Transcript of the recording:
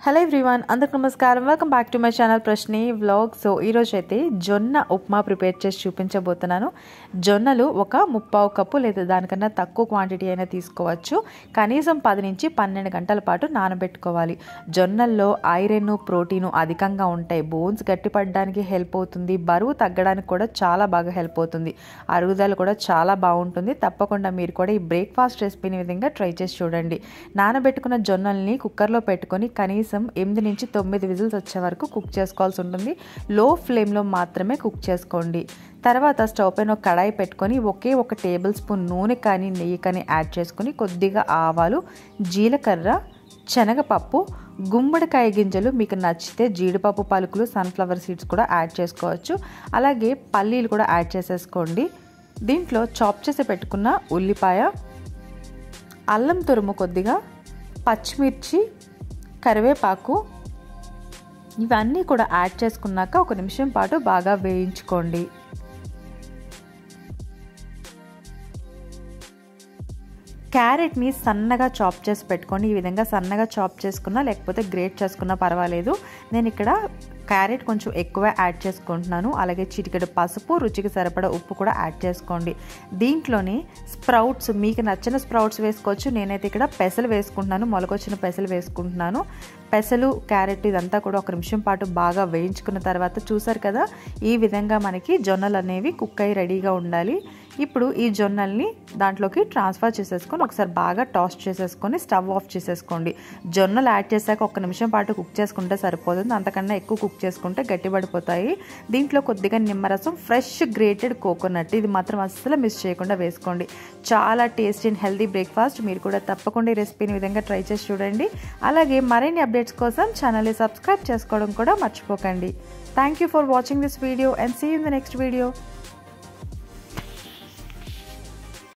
hello everyone అందరికి నమస్కారం welcome back to my channel Prashni vlog so ఈరోజు అయితే జొన్న ఉప్మా ప్రిపేర్ చేసి చూపించబోతున్నాను జొన్నలు ఒక ముప్పావు కప్పు లేదా దానికన్నా తక్కువ క్వాంటిటీ అయినా తీసుకోవచ్చు కనీసం పది నుంచి పన్నెండు గంటల పాటు నానబెట్టుకోవాలి జొన్నల్లో ఐరన్ ప్రోటీను అధికంగా ఉంటాయి బోన్స్ గట్టిపడడానికి హెల్ప్ అవుతుంది బరువు తగ్గడానికి కూడా చాలా బాగా హెల్ప్ అవుతుంది అరుగుదల కూడా చాలా బాగుంటుంది తప్పకుండా మీరు కూడా ఈ బ్రేక్ఫాస్ట్ రెసిపీని విధంగా ట్రై చేసి చూడండి నానబెట్టుకున్న జొన్నల్ని కుక్కర్లో పెట్టుకొని కనీసం ఎనిమిది నుంచి తొమ్మిది విజిల్స్ వచ్చే వరకు కుక్ చేసుకోవాల్సి ఉంటుంది లో ఫ్లేమ్లో మాత్రమే కుక్ చేసుకోండి తర్వాత స్టవ్ పైన ఒక కడాయి పెట్టుకొని ఒకే ఒక టేబుల్ స్పూన్ నూనె కానీ నెయ్యి కానీ యాడ్ చేసుకొని కొద్దిగా ఆవాలు జీలకర్ర శనగపప్పు గుమ్మడికాయ గింజలు మీకు నచ్చితే జీడిపప్పు పలుకులు సన్ఫ్లవర్ సీడ్స్ కూడా యాడ్ చేసుకోవచ్చు అలాగే పల్లీలు కూడా యాడ్ చేసేసుకోండి దీంట్లో చాప్ చేసి పెట్టుకున్న ఉల్లిపాయ అల్లం తురుము కొద్దిగా పచ్చిమిర్చి కరివేపాకు ఇవన్నీ కూడా యాడ్ చేసుకున్నాక ఒక నిమిషం పాటు బాగా వేయించుకోండి క్యారెట్ని సన్నగా చాప్ చేసి పెట్టుకోండి ఈ విధంగా సన్నగా చాప్ చేసుకున్నా లేకపోతే గ్రేట్ చేసుకున్నా పర్వాలేదు నేను ఇక్కడ క్యారెట్ కొంచెం ఎక్కువ యాడ్ చేసుకుంటున్నాను అలాగే చిటికెడు పసుపు రుచికి సరిపడా ఉప్పు కూడా యాడ్ చేసుకోండి దీంట్లోని స్ప్రౌట్స్ మీకు నచ్చిన స్ప్రౌట్స్ వేసుకోవచ్చు నేనైతే ఇక్కడ పెసలు వేసుకుంటున్నాను మొలకొచ్చిన పెసలు వేసుకుంటున్నాను పెసలు క్యారెట్ ఇదంతా కూడా ఒక నిమిషం పాటు బాగా వేయించుకున్న తర్వాత చూసారు కదా ఈ విధంగా మనకి జొన్నలు అనేవి కుక్ అయ్యి రెడీగా ఉండాలి ఇప్పుడు ఈ జొన్నల్ని దాంట్లోకి ట్రాన్స్ఫర్ చేసేసుకొని ఒకసారి బాగా టాస్ట్ చేసేసుకొని స్టవ్ ఆఫ్ చేసేసుకోండి జొన్నలు యాడ్ చేశాక ఒక నిమిషం పాటు కుక్ చేసుకుంటే సరిపోతుంది అంతకన్నా ఎక్కువ కుక్ చేసుకుంటే గట్టిపడిపోతాయి దీంట్లో కొద్దిగా నిమ్మరసం ఫ్రెష్ గ్రేటెడ్ కోకోనట్ ఇది మాత్రం అస్సలు మిస్ చేయకుండా వేసుకోండి చాలా టేస్టీ అండ్ హెల్తీ బ్రేక్ఫాస్ట్ మీరు కూడా తప్పకుండా ఈ రెసిపీని విధంగా ట్రై చేసి చూడండి అలాగే మరిన్ని అప్డేట్స్ కోసం ఛానల్ని సబ్స్క్రైబ్ చేసుకోవడం కూడా మర్చిపోకండి thank you for watching this video and see in the next video